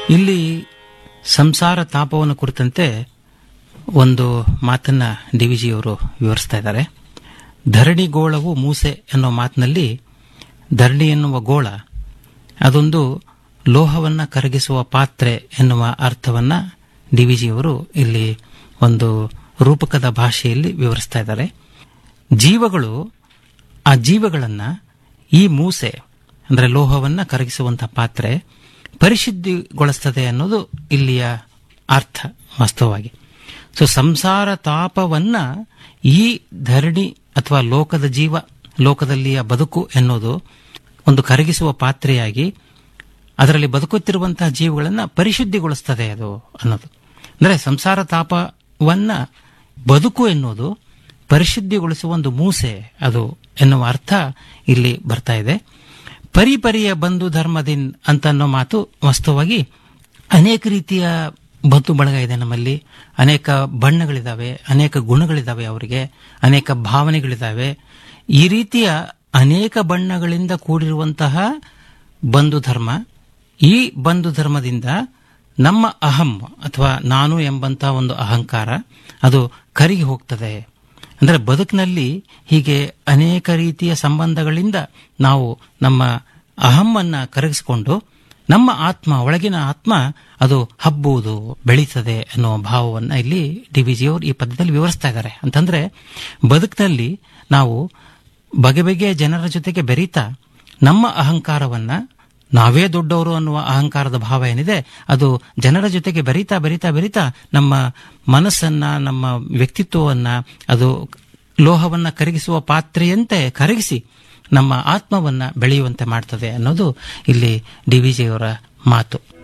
ಇಲ್ಲಿ ಸಂಸಾರ ತಾಪವನ್ನು ಕುರಿತಂತೆ ಒಂದು ಮಾತನ್ನ ಡಿವಿಜಿಯವರು ವಿವರಿಸ್ತಾ ಇದ್ದಾರೆ ಧರಣಿ ಗೋಳವು ಮೂಸೆ ಅನ್ನೋ ಮಾತಿನಲ್ಲಿ ಧರಣಿ ಎನ್ನುವ ಗೋಳ ಅದೊಂದು ಲೋಹವನ್ನ ಕರಗಿಸುವ ಪಾತ್ರೆ ಎನ್ನುವ ಅರ್ಥವನ್ನ ಡಿವಿಜಿಯವರು ಇಲ್ಲಿ ಒಂದು ರೂಪಕದ ಭಾಷೆಯಲ್ಲಿ ವಿವರಿಸ್ತಾ ಇದ್ದಾರೆ ಜೀವಗಳು ಆ ಜೀವಗಳನ್ನ ಈ ಮೂಸೆ ಅಂದ್ರೆ ಲೋಹವನ್ನ ಕರಗಿಸುವಂತಹ ಪಾತ್ರೆ ಪರಿಶುದ್ಧಿಗೊಳಿಸ್ತದೆ ಅನ್ನೋದು ಇಲ್ಲಿಯ ಅರ್ಥ ವಾಸ್ತವವಾಗಿ ಸೊ ಸಂಸಾರ ತಾಪವನ್ನ ಈ ಧರಣಿ ಅಥವಾ ಲೋಕದ ಜೀವ ಲೋಕದಲ್ಲಿಯ ಬದುಕು ಎನ್ನುವುದು ಒಂದು ಕರಗಿಸುವ ಪಾತ್ರೆಯಾಗಿ ಅದರಲ್ಲಿ ಬದುಕುತ್ತಿರುವಂತಹ ಜೀವಗಳನ್ನ ಪರಿಶುದ್ಧಿಗೊಳಿಸ್ತದೆ ಅದು ಅನ್ನೋದು ಅಂದ್ರೆ ಸಂಸಾರ ತಾಪವನ್ನ ಬದುಕು ಎನ್ನುವುದು ಪರಿಶುದ್ಧಿಗೊಳಿಸುವ ಒಂದು ಮೂಸೆ ಅದು ಎನ್ನುವ ಅರ್ಥ ಇಲ್ಲಿ ಬರ್ತಾ ಇದೆ ಪರಿಪರಿಯ ಬಂಧು ಧರ್ಮದಿನ್ ಅಂತ ಅನ್ನೋ ಮಾತು ವಾಸ್ತವವಾಗಿ ಅನೇಕ ರೀತಿಯ ಬಂಧು ಬಳಗ ಇದೆ ನಮ್ಮಲ್ಲಿ ಅನೇಕ ಬಣ್ಣಗಳಿದಾವೆ ಅನೇಕ ಗುಣಗಳಿದಾವೆ ಅವರಿಗೆ ಅನೇಕ ಭಾವನೆಗಳಿದಾವೆ ಈ ರೀತಿಯ ಅನೇಕ ಬಣ್ಣಗಳಿಂದ ಕೂಡಿರುವಂತಹ ಬಂಧು ಧರ್ಮ ಈ ಬಂಧು ಧರ್ಮದಿಂದ ನಮ್ಮ ಅಹಂ ಅಥವಾ ನಾನು ಎಂಬಂತಹ ಒಂದು ಅಹಂಕಾರ ಅದು ಕರಗಿ ಹೋಗ್ತದೆ ಅಂದ್ರೆ ಬದುಕಿನಲ್ಲಿ ಹೀಗೆ ಅನೇಕ ರೀತಿಯ ಸಂಬಂಧಗಳಿಂದ ನಾವು ನಮ್ಮ ಅಹಮ್ಮನ್ನ ಕರಗಿಸಿಕೊಂಡು ನಮ್ಮ ಆತ್ಮ ಒಳಗಿನ ಆತ್ಮ ಅದು ಹಬ್ಬುವುದು ಬೆಳೀತದೆ ಅನ್ನುವ ಭಾವವನ್ನ ಇಲ್ಲಿ ಡಿ ವಿ ಜಿಯವರು ಈ ಪದ್ಯದಲ್ಲಿ ವಿವರಿಸ್ತಾ ಇದ್ದಾರೆ ಅಂತಂದ್ರೆ ಬದುಕಿನಲ್ಲಿ ನಾವು ಬಗೆ ಬಗೆಯ ಜನರ ಜೊತೆಗೆ ಬೆರೀತಾ ನಮ್ಮ ಅಹಂಕಾರವನ್ನ ನಾವೇ ದೊಡ್ಡವರು ಅನ್ನುವ ಅಹಂಕಾರದ ಭಾವ ಏನಿದೆ ಅದು ಜನರ ಜೊತೆಗೆ ಬೆರೀತಾ ಬೆರೀತಾ ಬೆರೀತಾ ನಮ್ಮ ಮನಸ್ಸನ್ನ ನಮ್ಮ ವ್ಯಕ್ತಿತ್ವವನ್ನ ಅದು ಲೋಹವನ್ನ ಕರಗಿಸುವ ಪಾತ್ರೆಯಂತೆ ಕರಗಿಸಿ ನಮ್ಮ ಆತ್ಮವನ್ನ ಬೆಳೆಯುವಂತೆ ಮಾಡ್ತದೆ ಅನ್ನೋದು ಇಲ್ಲಿ ಡಿ ವಿ ಜಿಯವರ ಮಾತು